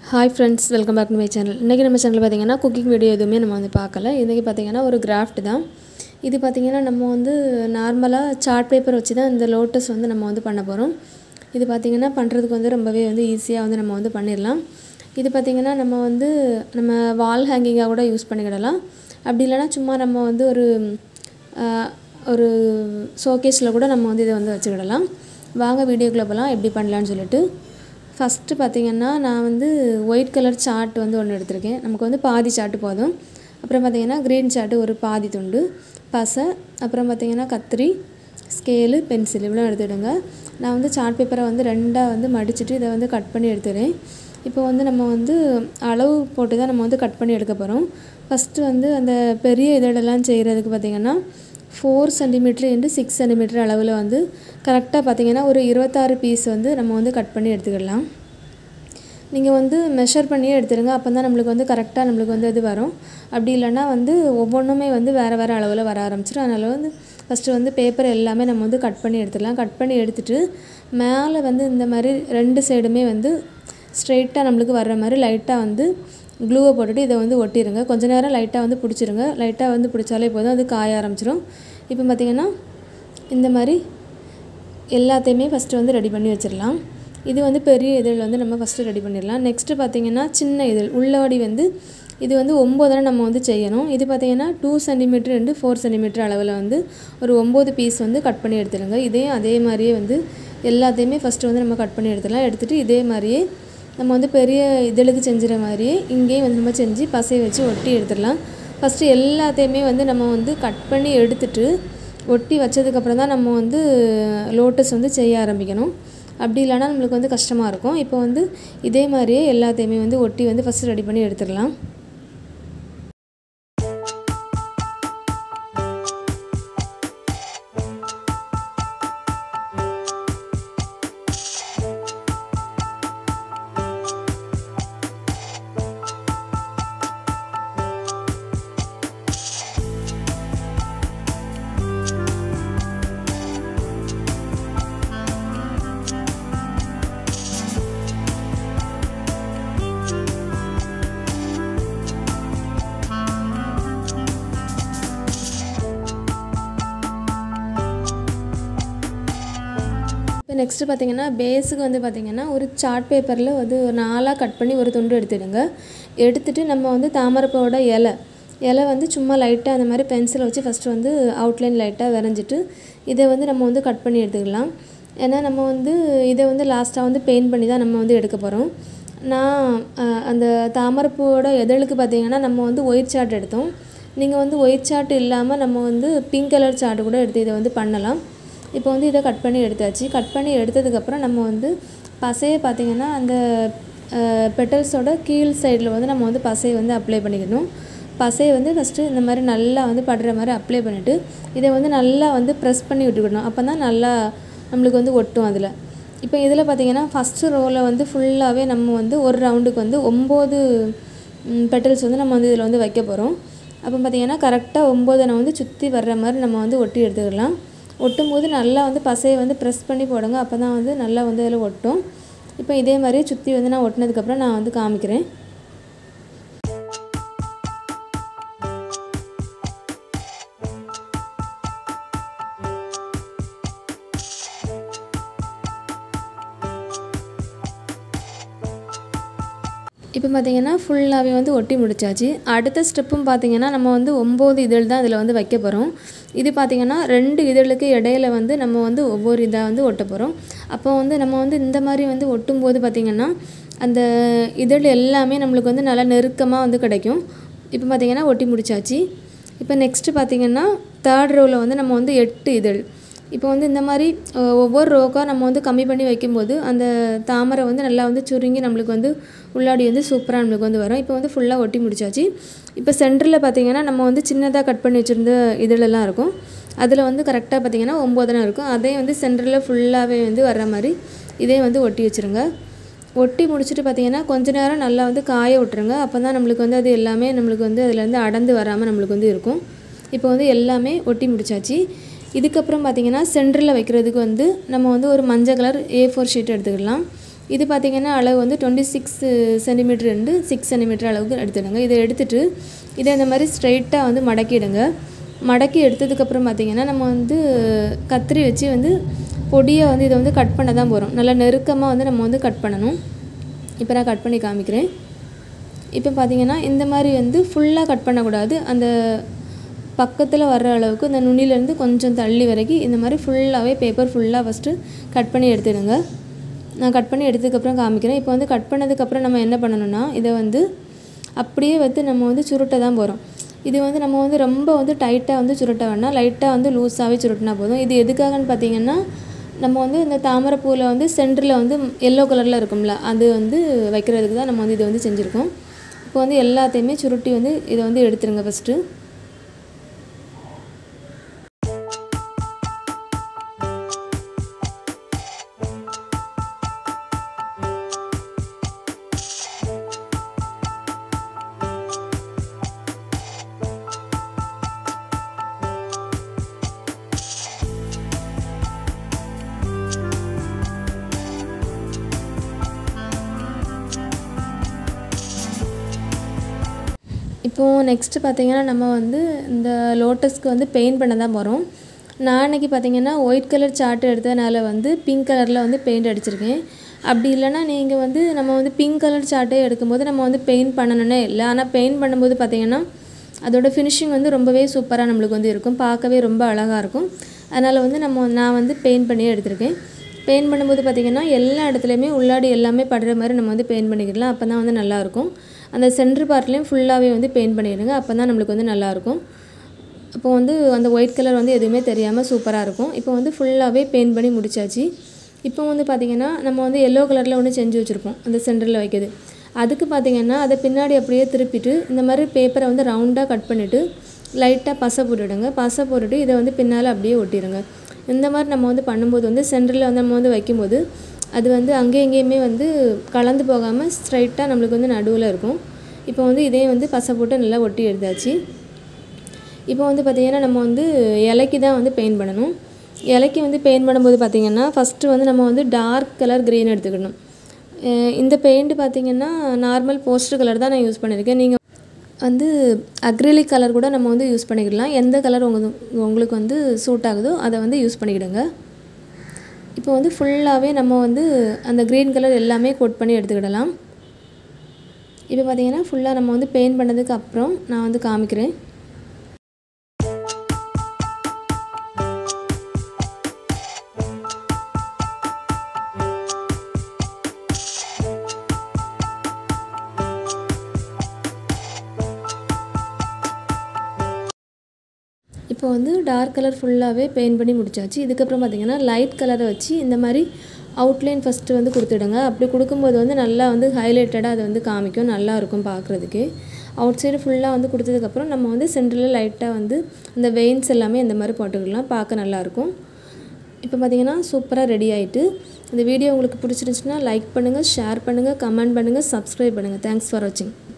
hi friends welcome back to my channel இன்றைக்கி நம்ம channel பார்த்தீங்கன்னா குக்கிங் வீடியோ எதுவுமே நம்ம வந்து பார்க்கல இன்றைக்கி பார்த்தீங்கன்னா ஒரு கிராஃப்ட் தான் இது பார்த்திங்கன்னா நம்ம வந்து நார்மலாக சார்ட் பேப்பர் வச்சு தான் இந்த லோட்டஸ் வந்து நம்ம வந்து பண்ண போகிறோம் இது பார்த்திங்கன்னா பண்ணுறதுக்கு வந்து ரொம்பவே வந்து ஈஸியாக வந்து நம்ம வந்து பண்ணிடலாம் இது பார்த்திங்கன்னா நம்ம வந்து நம்ம வால் ஹேங்கிங்காக கூட யூஸ் பண்ணிக்கிடலாம் அப்படி இல்லைனா சும்மா நம்ம வந்து ஒரு ஆஹ், ஒரு ஷோகேஸில் கூட நம்ம வந்து இதை வந்து வச்சுக்கிடலாம் வாங்க வீடியோக்குள்ளே போகலாம் எப்படி பண்ணலான்னு சொல்லிட்டு ஃபஸ்ட்டு பார்த்திங்கன்னா நான் வந்து ஒயிட் கலர் சார்ட் வந்து ஒன்று எடுத்திருக்கேன் நமக்கு வந்து பாதி சார்ட்டு போதும் அப்புறம் பார்த்திங்கன்னா க்ரீன் சார்ட்டு ஒரு பாதி துண்டு பசை அப்புறம் பார்த்திங்கன்னா கத்திரி ஸ்கேலு பென்சில் இவ்வளோ எடுத்துடுங்க நான் வந்து சார்ட் பேப்பரை வந்து ரெண்டாக வந்து மடிச்சிட்டு இதை வந்து கட் பண்ணி எடுத்துகிறேன் இப்போ வந்து நம்ம வந்து அளவு போட்டு தான் நம்ம வந்து கட் பண்ணி எடுக்க போகிறோம் ஃபஸ்ட்டு வந்து அந்த பெரிய இதழெல்லாம் செய்கிறதுக்கு பார்த்திங்கன்னா four centimetre into six centimetre அளவில் வந்து கரெக்டாக பார்த்தீங்கன்னா ஒரு இருபத்தாறு பீஸ் வந்து நம்ம வந்து கட் பண்ணி எடுத்துக்கிடலாம் நீங்கள் வந்து மெஷர் பண்ணியே எடுத்துருங்க அப்போ தான் நம்மளுக்கு வந்து கரெக்டாக நம்மளுக்கு வந்து இது வரும் அப்படி இல்லைன்னா வந்து ஒவ்வொன்றுமே வந்து வேறு வேறு அளவில் வர ஆரம்பிச்சிடும் அதனால் வந்து ஃபஸ்ட்டு வந்து பேப்பர் எல்லாமே நம்ம வந்து கட் பண்ணி எடுத்துடலாம் கட் பண்ணி எடுத்துட்டு மேலே வந்து இந்த மாதிரி ரெண்டு சைடுமே வந்து ஸ்ட்ரெயிட்டாக நம்மளுக்கு வர்ற மாதிரி லைட்டாக வந்து க்ளூவை போட்டுட்டு இதை வந்து ஒட்டிடுங்க கொஞ்ச நேரம் லைட்டாக வந்து பிடிச்சிருங்க லைட்டாக வந்து பிடிச்சாலே போதும் அது காய ஆரம்பிச்சிடும் இப்போ பார்த்திங்கன்னா இந்த மாதிரி எல்லாத்தையுமே ஃபஸ்ட்டு வந்து ரெடி பண்ணி வச்சிடலாம் இது வந்து பெரிய இதழ் வந்து நம்ம ஃபஸ்ட்டு ரெடி பண்ணிடலாம் நெக்ஸ்ட்டு பார்த்திங்கன்னா சின்ன இதழ் உள்ளவாடி வந்து இது வந்து ஒம்போதரை நம்ம வந்து செய்யணும் இது பார்த்திங்கன்னா டூ சென்டிமீட்டர் ரெண்டு ஃபோர் சென்டிமீட்டர் அளவில் வந்து ஒரு ஒம்பது பீஸ் வந்து கட் பண்ணி எடுத்துடுங்க இதையும் அதே மாதிரியே வந்து எல்லாத்தையுமே ஃபஸ்ட்டு வந்து நம்ம கட் பண்ணி எடுத்துடலாம் எடுத்துகிட்டு இதே மாதிரியே நம்ம வந்து பெரிய இதழுக்கு செஞ்சுற மாதிரியே இங்கேயும் வந்து நம்ம செஞ்சு பசையை வச்சு ஒட்டி எடுத்துடலாம் ஃபஸ்ட்டு எல்லாத்தையுமே வந்து நம்ம வந்து கட் பண்ணி எடுத்துட்டு ஒட்டி வச்சதுக்கப்புறம் தான் நம்ம வந்து லோட்டஸ் வந்து செய்ய ஆரம்பிக்கணும் அப்படி இல்லைன்னா நம்மளுக்கு வந்து கஷ்டமாக இருக்கும் இப்போ வந்து இதே மாதிரியே எல்லாத்தையுமே வந்து ஒட்டி வந்து ஃபஸ்ட்டு ரெடி பண்ணி எடுத்துடலாம் இப்போ நெக்ஸ்ட்டு பார்த்தீங்கன்னா பேஸுக்கு வந்து பார்த்தீங்கன்னா ஒரு சார்ட் பேப்பரில் வந்து ஒரு நாலாக கட் பண்ணி ஒரு துண்டு எடுத்துடுங்க எடுத்துட்டு நம்ம வந்து தாமரைப்பூவோட இலை இலை வந்து சும்மா லைட்டாக அந்த மாதிரி பென்சிலை வச்சு ஃபஸ்ட்டு வந்து அவுட்லைன் லைட்டாக வரைஞ்சிட்டு இதை வந்து நம்ம வந்து கட் பண்ணி எடுத்துக்கலாம் ஏன்னா நம்ம வந்து இதை வந்து லாஸ்ட்டாக வந்து பெயிண்ட் பண்ணி தான் நம்ம வந்து எடுக்க போகிறோம் நான் அஹ், அந்த தாமரைப்பூவோட இதழுக்கு பார்த்தீங்கன்னா நம்ம வந்து ஒயிட் சார்ட் எடுத்தோம் நீங்கள் வந்து ஒயிட் சார்ட் இல்லாமல் நம்ம வந்து பிங்க் கலர் சார்ட் கூட எடுத்து இதை வந்து பண்ணலாம் இப்போ வந்து இதை கட் பண்ணி எடுத்தாச்சு கட் பண்ணி எடுத்ததுக்கப்புறம் நம்ம வந்து பசையை பார்த்திங்கன்னா அந்த பெட்டல்ஸோட கீழ் சைடில் வந்து நம்ம வந்து பசையை வந்து அப்ளை பண்ணிக்கணும் பசையை வந்து ஃபஸ்ட்டு இந்த மாதிரி நல்லா வந்து படுற மாதிரி அப்ளை பண்ணிவிட்டு இதை வந்து நல்லா வந்து ப்ரெஸ் பண்ணி விட்டுக்கணும் அப்போ தான் நல்லா நம்மளுக்கு வந்து ஒட்டும் அதில் இப்போ இதில் பார்த்தீங்கன்னா ஃபஸ்ட்டு ரோவில் வந்து ஃபுல்லாகவே நம்ம வந்து ஒரு ரவுண்டுக்கு வந்து ஒம்பது பெட்டல்ஸ் வந்து நம்ம வந்து இதில் வந்து வைக்க போகிறோம் அப்போ பார்த்தீங்கன்னா கரெக்டாக ஒம்போதனை வந்து சுற்றி வர்ற மாதிரி நம்ம வந்து ஒட்டி எடுத்துக்கலாம் ஒட்டும் போது நல்லா வந்து பசையை வந்து ப்ரெஸ் பண்ணி போடுங்க அப்போ தான் வந்து நல்லா வந்து அதில் ஒட்டும் இப்போ இதே மாதிரி சுற்றி வந்து நான் ஒட்டினதுக்கப்புறம் நான் வந்து காமிக்கிறேன் இப்போ பார்த்தீங்கன்னா ஃபுல்லாகவே வந்து ஒட்டி முடிச்சாச்சு அடுத்த ஸ்டெப்பும் பார்த்தீங்கன்னா நம்ம வந்து ஒம்பது இதழ் தான் இதில் வந்து வைக்க போகிறோம் இது பார்த்தீங்கன்னா ரெண்டு இதழுக்கு இடையில வந்து நம்ம வந்து ஒவ்வொரு இதாக வந்து ஒட்ட போகிறோம் அப்போ வந்து நம்ம வந்து இந்த மாதிரி வந்து ஒட்டும் போது பார்த்திங்கன்னா அந்த இதழ் எல்லாமே நம்மளுக்கு வந்து நல்லா நெருக்கமாக வந்து கிடைக்கும் இப்போ பார்த்தீங்கன்னா ஒட்டி முடிச்சாச்சு இப்போ நெக்ஸ்ட்டு பார்த்தீங்கன்னா தேர்ட் ரோவில் வந்து நம்ம வந்து எட்டு இதழ் இப்போ வந்து இந்த மாதிரி அஹ், ஒவ்வொரு ரோக்காக நம்ம வந்து கம்மி பண்ணி வைக்கும்போது அந்த தாமரை வந்து நல்லா வந்து சுருங்கி நம்மளுக்கு வந்து உள்ளாடி வந்து சூப்பராக நம்மளுக்கு வந்து வரும் இப்போ வந்து ஃபுல்லாக ஒட்டி முடிச்சாச்சு இப்போ சென்டரில் பார்த்தீங்கன்னா நம்ம வந்து சின்னதாக கட் பண்ணி வச்சுருந்த இதழெல்லாம் இருக்கும் அதில் வந்து கரெக்டாக பார்த்தீங்கன்னா ஒம்போதனை இருக்கும் அதே வந்து சென்டரில் ஃபுல்லாகவே வந்து வர்ற மாதிரி இதே வந்து ஒட்டி வச்சுருங்க ஒட்டி முடிச்சுட்டு பார்த்தீங்கன்னா கொஞ்ச நேரம் நல்லா வந்து காய விட்டுருங்க அப்போ தான் நம்மளுக்கு வந்து அது எல்லாமே நம்மளுக்கு வந்து அதுலேருந்து அடர்ந்து வராமல் நம்மளுக்கு வந்து இருக்கும் இப்போ வந்து எல்லாமே ஒட்டி முடிச்சாச்சு இதுக்கப்புறம் பார்த்தீங்கன்னா சென்டரில் வைக்கிறதுக்கு வந்து நம்ம வந்து ஒரு மஞ்சள் கலர் ஏ ஃபோர் ஷீட் எடுத்துக்கலாம் இது பார்த்திங்கன்னா அளவு வந்து டுவெண்ட்டி சிக்ஸ் சென்டிமீட்டர் ரெண்டு சிக்ஸ் சென்டிமீட்டர் அளவுக்கு எடுத்துடுங்க இதை எடுத்துட்டு இதை இந்த மாதிரி ஸ்ட்ரைட்டாக வந்து மடக்கிடுங்க மடக்கி எடுத்ததுக்கப்புறம் பார்த்திங்கன்னா நம்ம வந்து கத்திரி வச்சு வந்து பொடியாக வந்து இதை வந்து கட் பண்ண தான் போகிறோம் நல்லா நெருக்கமாக வந்து நம்ம வந்து கட் பண்ணணும் இப்போ நான் கட் பண்ணி காமிக்கிறேன் இப்போ பார்த்தீங்கன்னா இந்த மாதிரி வந்து ஃபுல்லாக கட் பண்ணக்கூடாது அந்த பக்கத்தில் வர்ற அளவுக்கு இந்த நுனிலேருந்து கொஞ்சம் தள்ளி வரைக்கும் இந்த மாதிரி ஃபுல்லாகவே பேப்பர் ஃபுல்லாக ஃபஸ்ட்டு கட் பண்ணி எடுத்துடுங்க நான் கட் பண்ணி எடுத்ததுக்கப்புறம் காமிக்கிறேன் இப்போ வந்து கட் பண்ணதுக்கப்புறம் நம்ம என்ன பண்ணணும்னா இதை வந்து அப்படியே வந்து நம்ம வந்து சுருட்ட தான் போகிறோம் இது வந்து நம்ம வந்து ரொம்ப வந்து டைட்டாக வந்து சுருட்ட வேணாம் லைட்டாக வந்து லூஸாகவே சுருட்டினா போதும் இது எதுக்காகன்னு பார்த்தீங்கன்னா நம்ம வந்து இந்த தாமரைப்பூவில் வந்து சென்டரில் வந்து எல்லோ கலரில் இருக்கும்ல அது வந்து வைக்கிறதுக்கு தான் நம்ம வந்து இதை வந்து செஞ்சுருக்கோம் இப்போ வந்து எல்லாத்தையுமே சுருட்டி வந்து இதை வந்து எடுத்துருங்க ஃபஸ்ட்டு இப்போது நெக்ஸ்ட்டு பார்த்தீங்கன்னா நம்ம வந்து இந்த லோட்டஸ்க்கு வந்து பெயிண்ட் பண்ண தான் போகிறோம் நான் அன்றைக்கி பார்த்தீங்கன்னா ஒயிட் கலர் சார்ட் எடுத்ததுனால வந்து பிங்க் கலரில் வந்து பெயிண்ட் அடிச்சிருக்கேன் அப்படி இல்லைன்னா நீங்கள் வந்து நம்ம வந்து பிங்க் கலர் சார்ட்டே எடுக்கும்போது நம்ம வந்து பெயிண்ட் பண்ணணுன்னே இல்லை ஆனால் பெயிண்ட் பண்ணும்போது பார்த்தீங்கன்னா அதோட ஃபினிஷிங் வந்து ரொம்பவே சூப்பராக நம்மளுக்கு வந்து இருக்கும் பார்க்கவே ரொம்ப அழகாக இருக்கும் அதனால் வந்து நம்ம நான் வந்து பெயிண்ட் பண்ணியே எடுத்திருக்கேன் பெயிண்ட் பண்ணும்போது பார்த்திங்கன்னா எல்லா இடத்துலையுமே உள்ளாடி எல்லாமே படுற மாதிரி நம்ம வந்து பெயிண்ட் பண்ணிக்கிடலாம் அப்போ தான் வந்து நல்லாயிருக்கும் அந்த சென்ட்ரு பார்ட்லேயும் ஃபுல்லாகவே வந்து பெயிண்ட் பண்ணிடுங்க அப்போ தான் நம்மளுக்கு வந்து நல்லாயிருக்கும் அப்போ வந்து அந்த ஒயிட் கலர் வந்து எதுவுமே தெரியாமல் சூப்பராக இருக்கும் இப்போ வந்து ஃபுல்லாகவே பெயிண்ட் பண்ணி முடிச்சாச்சு இப்போ வந்து பார்த்திங்கன்னா நம்ம வந்து எல்லோ கலரில் ஒன்று செஞ்சு வச்சுருப்போம் அந்த சென்டரில் வைக்கிறது அதுக்கு பார்த்திங்கன்னா அதை பின்னாடி அப்படியே திருப்பிட்டு இந்த மாதிரி பேப்பரை வந்து ரவுண்டாக கட் பண்ணிவிட்டு லைட்டாக பசை போட்டுவிடுங்க பசை போட்டுட்டு இதை வந்து பின்னால் அப்படியே ஒட்டிடுங்க இந்த மாதிரி நம்ம வந்து பண்ணும்போது வந்து சென்டரில் வந்து நம்ம வந்து வைக்கும்போது அது வந்து அங்கேயும் இங்கேயுமே வந்து கலந்து போகாமல் ஸ்ட்ரைட்டாக நம்மளுக்கு வந்து நடுவில் இருக்கும் இப்போ வந்து இதே வந்து பசை போட்டு நல்லா ஒட்டி எடுத்தாச்சு இப்போ வந்து பார்த்திங்கன்னா நம்ம வந்து இலைக்கு தான் வந்து பெயிண்ட் பண்ணணும் இலைக்கு வந்து பெயிண்ட் பண்ணும்போது பார்த்திங்கன்னா ஃபஸ்ட்டு வந்து நம்ம வந்து டார்க் கலர் க்ரீன் எடுத்துக்கணும் அஹ் இந்த பெயிண்ட் பார்த்திங்கன்னா நார்மல் போஸ்டர் கலர் தான் நான் யூஸ் பண்ணியிருக்கேன் நீங்கள் வந்து அக்ரிலிக் கலர் கூட நம்ம வந்து யூஸ் பண்ணிக்கிடலாம் எந்த கலர் உங்க உங்களுக்கு வந்து சூட் ஆகுதோ அதை வந்து யூஸ் பண்ணிக்கிடுங்க இப்போ வந்து ஃபுல்லாகவே நம்ம வந்து அந்த க்ரீன் கலர் எல்லாமே கோட் பண்ணி எடுத்துக்கிடலாம் இப்போ பார்த்தீங்கன்னா ஃபுல்லாக நம்ம வந்து பெயிண்ட் பண்ணதுக்கு அப்புறம் நான் வந்து காமிக்கிறேன் இப்போ வந்து டார்க் கலர் ஃபுல்லாகவே பெயிண்ட் பண்ணி முடிச்சாச்சு இதுக்கப்புறம் பார்த்தீங்கன்னா லைட் கலரை வச்சு இந்த மாதிரி அவுட்லைன் ஃபஸ்ட்டு வந்து கொடுத்துடுங்க அப்படி கொடுக்கும்போது வந்து நல்லா வந்து ஹைலைட்டடாக அது வந்து காமிக்கும் நல்லா இருக்கும் பார்க்குறதுக்கு அவுட் சைடு ஃபுல்லாக வந்து கொடுத்ததுக்கப்புறம் நம்ம வந்து சென்டரில் லைட்டாக வந்து அந்த வெயின்ஸ் எல்லாமே இந்த மாதிரி போட்டுக்கலாம் பார்க்க நல்லாயிருக்கும் இப்போ பார்த்தீங்கன்னா சூப்பராக ரெடி ஆகிட்டு இந்த வீடியோ உங்களுக்கு பிடிச்சிருந்துச்சுன்னா லைக் பண்ணுங்கள் ஷேர் பண்ணுங்கள் கமெண்ட் பண்ணுங்கள் சப்ஸ்கிரைப் பண்ணுங்கள் தேங்க்ஸ் ஃபார் வாட்சிங்